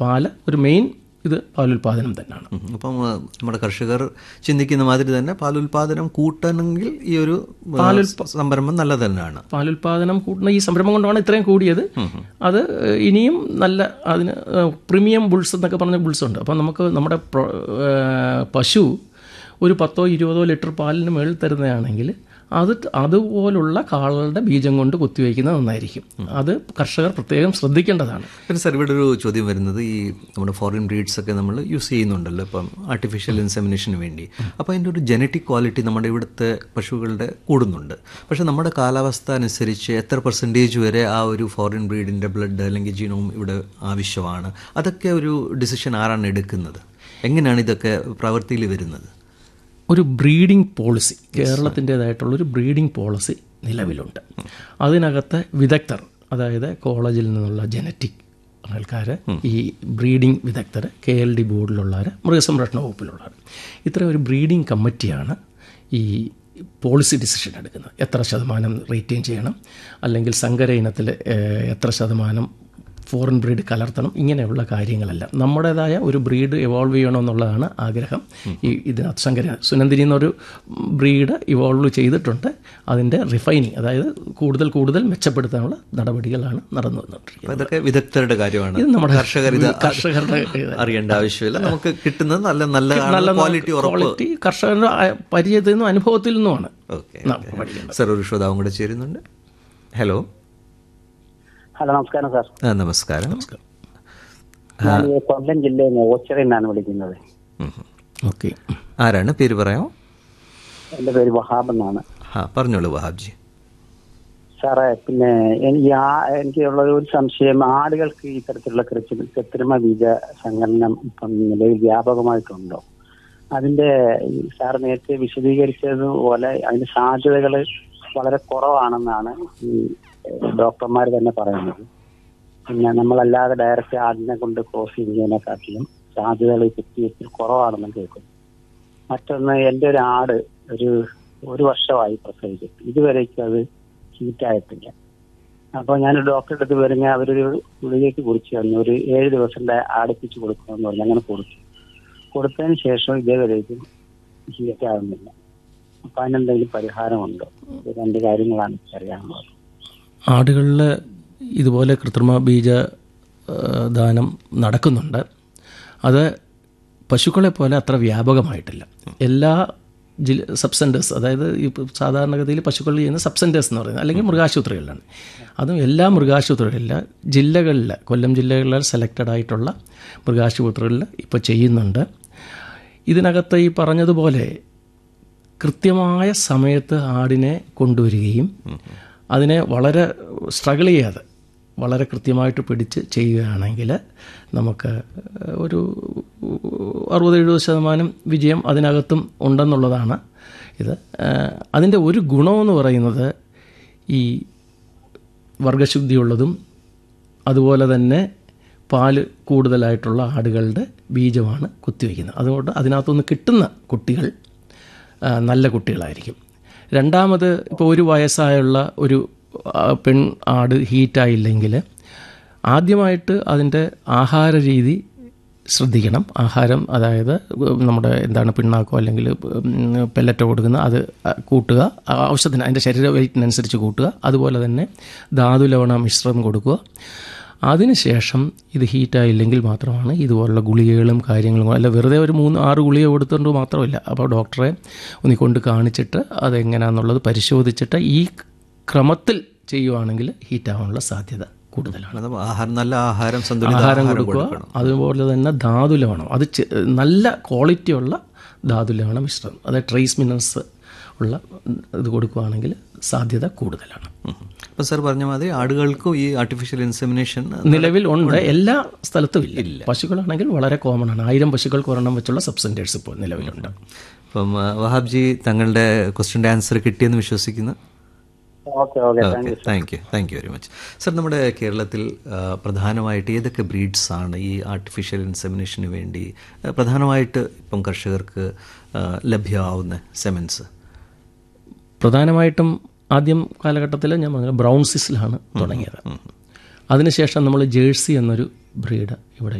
പാല് ഒരു മെയിൻ ഇത് പാലുൽപാദനം തന്നെയാണ് ഉം. അപ്പം ആ, നമ്മുടെ കർഷകർ ചിന്തിക്കുന്ന മാതിരി തന്നെ പാലുൽപാദനം കൂട്ടണമെങ്കിൽ ഈ ഒരു ആ, സംരംഭം നല്ലത് തന്നെയാണ് പാലുൽപാദനം കൂട്ടുന്ന ഈ സംരംഭം കൊണ്ടാണ് ഇത്രയും കൂടിയത് അത് ഇനിയും നല്ല അതിന് പ്രീമിയം ബുൾസ് എന്നൊക്കെ പറഞ്ഞ ബുൾസ് ഉണ്ട് അപ്പം നമുക്ക് നമ്മുടെ പ്രൊ- ഏഹ് പശു ഒരു പത്തോ ഇരുപതോ ലിറ്റർ പാലിന് മേളിൽ തരുന്നതാണെങ്കിൽ അത് അതുപോലുള്ള കാളുകളുടെ ബീജം കൊണ്ട് കുത്തിവയ്ക്കുന്നത് നന്നായിരിക്കും അത് കർഷകർ പ്രത്യേകം ശ്രദ്ധിക്കേണ്ടതാണ് പിന്നെ സാർ ഇവിടെ ഒരു ചോദ്യം വരുന്നത് ഈ നമ്മുടെ ഫോറിൻ ബ്രീഡ്സ് ഒക്കെ നമ്മൾ യൂസ് ചെയ്യുന്നുണ്ടല്ലോ ഇപ്പം ആർട്ടിഫിഷ്യൽ ഇൻസെമിനേഷന് വേണ്ടി അപ്പോൾ അതിൻ്റെ ഒരു ജനറ്റിക് ക്വാളിറ്റി നമ്മുടെ ഇവിടുത്തെ പശുക്കളുടെ കൂടുന്നുണ്ട് പക്ഷേ നമ്മുടെ കാലാവസ്ഥ അനുസരിച്ച് എത്ര പെർസെൻറ്റേജ് വരെ ആ ഒരു ഫോറിൻ ബ്രീഡിൻ്റെ ബ്ലഡ് അല്ലെങ്കിൽ ജീനോം ഇവിടെ ആവശ്യമാണ് അതൊക്കെ ഒരു ഡിസിഷൻ ആരാണ് എടുക്കുന്നത് എങ്ങനെയാണ് ഇതൊക്കെ പ്രവൃത്തിയിൽ വരുന്നത് ഒരു ബ്രീഡിംഗ് പോളിസി കേരളത്തിൻ്റേതായിട്ടുള്ള ഒരു ബ്രീഡിംഗ് പോളിസി നിലവിലുണ്ട് അതിനകത്ത് വിദഗ്ധർ അതായത് കോളേജിൽ നിന്നുള്ള ജനറ്റിക് ആൾക്കാർ ഈ ബ്രീഡിംഗ് വിദഗ്ധർ കെ എൽ ഡി ബോർഡിലുള്ളവർ മൃഗസംരക്ഷണ വകുപ്പിലുള്ളവർ ഇത്ര ഒരു ബ്രീഡിംഗ് കമ്മിറ്റിയാണ് ഈ പോളിസി ഡിസിഷൻ എടുക്കുന്നത് എത്ര ശതമാനം റേറ്റെയിൻ ചെയ്യണം അല്ലെങ്കിൽ സങ്കര ഇനത്തിൽ ഏഹ്, എത്ര ശതമാനം ഫോറിൻ ബ്രീഡ് കലർത്തണം ഇങ്ങനെയുള്ള കാര്യങ്ങളെല്ലാം നമ്മുടേതായ ഒരു ബ്രീഡ് ഇവോൾവ് ചെയ്യണമെന്നുള്ളതാണ് ആഗ്രഹം ഈ ഇതിനകത്ത് ശങ്കര സുനന്ദിനി എന്നൊരു ബ്രീഡ് ഇവോൾവ് ചെയ്തിട്ടുണ്ട് അതിൻ്റെ റിഫൈനിങ് അതായത് കൂടുതൽ കൂടുതൽ മെച്ചപ്പെടുത്താനുള്ള നടപടികളാണ് നടന്നു വന്നിട്ടിരിക്കുന്നത് അപ്പോൾ ഇതൊക്കെ വിദഗ്ധരുടെ കാര്യമാണ് ഇത് നമ്മുടെ കർഷകർ ഇത് കർഷകരുടെ അറിയേണ്ട ആവശ്യമില്ല നമുക്ക് കിട്ടുന്നത് നല്ല നല്ല ക്വാളിറ്റി ഉറപ്പ് ക്വാളിറ്റി കർഷകരുടെ ആ- പരിചയത്തിൽ നിന്നും അനുഭവത്തിൽ നിന്നുമാണ് ഓക്കെ നമുക്ക് പഠിക്കേണ്ടത് സാർ ഒരു ശ്രോതാവും കൂടെ ചേരുന്നുണ്ട് ഹലോ ഹലോ നമസ്കാരം സാർ ആ, നമസ്കാരം ഞാൻ ഈ കൊല്ലം ജില്ലയിൽ നിന്ന് ഓച്ചിറയിൽ നിന്നാണ് വിളിക്കുന്നത് ഉം. ഓക്കെ ആരാണ് പേര് പറയാമോ എൻ്റെ പേര് വഹാബ് എന്നാണ് ആ പറഞ്ഞോളൂ വഹാബ്ജി സാറേ പിന്നെ എനിക്ക് ആ എനിക്കുള്ള ഒരു സംശയം ആടുകൾക്ക് ഈ തരത്തിലുള്ള കൃത്രി കൃത്രിമ ബീജ സംഘടനം ഇപ്പം നിലവിൽ വ്യാപകമായിട്ടുണ്ടോ അതിന്റെ ഈ സാർ നേരത്തെ വിശദീകരിച്ചതുപോലെ അതിന്റെ സാധ്യതകൾ വളരെ കുറവാണെന്നാണ് ഈ ഡോക്ടർമാർ തന്നെ പറയുന്നത് പിന്നെ നമ്മളല്ലാതെ ഡയറക്റ്റ് ആടിനെ കൊണ്ട് ക്രോസ് ചെയ്യുന്നതിനെക്കാട്ടിലും സാധ്യതകൾ ഈ കുത്തിവയ്പ്പിൽ കുറവാണെന്ന് കേൾക്കുന്നു മറ്റൊന്ന് എൻ്റെ ഒരു ആട് ഒരു ഒരു വർഷമായി പ്രസവിച്ചിട്ട് ഇതുവരേക്കും അത് ഹീറ്റായിട്ടില്ല അപ്പോൾ ഞാൻ ഡോക്ടറെ അടുത്ത് വരുന്ന അവരൊരു ഗുളികയ്ക്ക് കുറിച്ച് തന്നു ഒരു ഏഴ് ദിവസം അടുപ്പിച്ച് കൊടുക്കണമെന്ന് പറഞ്ഞു അങ്ങനെ കൊടുത്തു കൊടുത്തതിന് ശേഷം ഇതേവരേക്കും ഹീറ്റ് ആകുന്നില്ല അപ്പൊ അതിനെന്തെങ്കിലും പരിഹാരമുണ്ടോ ഇത് രണ്ട് കാര്യങ്ങളാണ് എനിക്ക് അറിയാനുള്ളത് ആടുകളിൽ ഇതുപോലെ കൃത്രിമ ബീജ ആ, ദാനം നടക്കുന്നുണ്ട് അത് പശുക്കളെ പോലെ അത്ര വ്യാപകമായിട്ടില്ല എല്ലാ ജില്ല സബ് സെൻറ്റേഴ്സ് അതായത് ഈ സാധാരണഗതിയിൽ പശുക്കളിൽ ചെയ്യുന്ന സബ് സെൻറ്റേഴ്സ് എന്ന് പറയുന്നത് അല്ലെങ്കിൽ മൃഗാശുപത്രികളിലാണ് അതും എല്ലാ മൃഗാശുപത്രികളില്ല ജില്ലകളിൽ കൊല്ലം ജില്ലകളിൽ സെലക്റ്റഡ് ആയിട്ടുള്ള മൃഗാശുപത്രികളിൽ ഇപ്പോൾ ചെയ്യുന്നുണ്ട് ഇതിനകത്ത് ഈ പറഞ്ഞതുപോലെ കൃത്യമായ സമയത്ത് ആടിനെ കൊണ്ടുവരികയും അതിനെ വളരെ സ്ട്രഗിൾ ചെയ്യാതെ വളരെ കൃത്യമായിട്ട് പിടിച്ച് ചെയ്യുകയാണെങ്കിൽ നമുക്ക് ഒരു അറുപത് എഴുപത് ശതമാനം വിജയം അതിനകത്തും ഉണ്ടെന്നുള്ളതാണ് ഇത് അതിൻ്റെ ഒരു ഗുണമെന്ന് പറയുന്നത് ഈ വർഗശുദ്ധിയുള്ളതും അതുപോലെ തന്നെ പാല് കൂടുതലായിട്ടുള്ള ആടുകളുടെ ബീജമാണ് കുത്തിവയ്ക്കുന്നത് അതുകൊണ്ട് അതിനകത്തുനിന്ന് കിട്ടുന്ന കുട്ടികൾ ആ, നല്ല കുട്ടികളായിരിക്കും രണ്ടാമത് ഇപ്പോൾ ഒരു വയസ്സായുള്ള ഒരു ആ, പെൺ ആട് ഹീറ്റായില്ലെങ്കിൽ ആദ്യമായിട്ട് അതിൻ്റെ ആഹാര രീതി ശ്രദ്ധിക്കണം ആഹാരം അതായത് നമ്മുടെ എന്താണ് പിണ്ണാക്കോ അല്ലെങ്കിൽ പെല്ലറ്റോ കൊടുക്കുന്ന അത് കൂട്ടുക ആവശ്യത്തിന് അതിൻ്റെ ശരീര വെയിറ്റിനനുസരിച്ച് കൂട്ടുക അതുപോലെ തന്നെ ധാതു ലവണ മിശ്രം കൊടുക്കുക അതിനുശേഷം ഇത് ഹീറ്റായില്ലെങ്കിൽ മാത്രമാണ് ഇതുപോലുള്ള ഗുളികകളും കാര്യങ്ങളും അല്ല വെറുതെ ഒരു മൂന്ന് ആറ് ഗുളിക കൊടുത്തുകൊണ്ട് മാത്രമില്ല അപ്പോൾ ഡോക്ടറെ ഒന്ന് കൊണ്ട് കാണിച്ചിട്ട് അതെങ്ങനെയാണെന്നുള്ളത് പരിശോധിച്ചിട്ട് ഈ ക്രമത്തിൽ ചെയ്യുവാണെങ്കിൽ ഹീറ്റാവാനുള്ള സാധ്യത കൂടുതലാണ് അത് ആഹാരം നല്ല ആഹാരം സന്തുലിത ആഹാരം ആഹാരം കൊടുക്കുക കൊടുക്കണം അതുപോലെ തന്നെ ധാതു ലവണം അത് ചെ- നല്ല ക്വാളിറ്റിയുള്ള ധാതു ലവണ മിശ്രം അതായത് ട്രേസ് മിനറൽസ് ഉള്ള ഇത് കൊടുക്കുകയാണെങ്കിൽ സാധ്യത കൂടുതലാണ് അപ്പം സാർ പറഞ്ഞ മാതിരി ആടുകൾക്കും ഈ ആർട്ടിഫിഷ്യൽ ഇൻസെമിനേഷൻ നിലവിൽ ഉണ്ട് എല്ലാ സ്ഥലത്തും ഇല്ല പശുക്കളാണെങ്കിൽ വളരെ കോമൺ ആണ് ആയിരം പശുക്കൾക്ക് ഒരെണ്ണം വെച്ചുള്ള സബ്സെൻറ്റേഴ്സ് ഇപ്പോൾ നിലവിലുണ്ട് അപ്പം ആ, വഹാബ്ജി തങ്ങളുടെ ക്വസ്റ്റിൻ്റെ ആൻസർ കിട്ടിയെന്ന് വിശ്വസിക്കുന്നു okay okay thank okay thank you thank you very much sir നമ്മുടെ കേരളത്തിൽ ആ, പ്രധാനമായിട്ട് ഏതൊക്കെ ബ്രീഡ്സ് ആണ് ഈ ആർട്ടിഫിഷ്യൽ ഇൻസെമിനേഷന് വേണ്ടി ആ, പ്രധാനമായിട്ട് ഇപ്പം കർഷകർക്ക് ആ, ലഭ്യമാവുന്ന സെമൻസ് പ്രധാനമായിട്ടും ആദ്യം കാലഘട്ടത്തിൽ ഞാൻ പറഞ്ഞ ബ്രൗൺ സിസിലാണ് തുടങ്ങിയത് അതിനുശേഷം നമ്മൾ ജേഴ്സി എന്നൊരു ബ്രീഡ് ഇവിടെ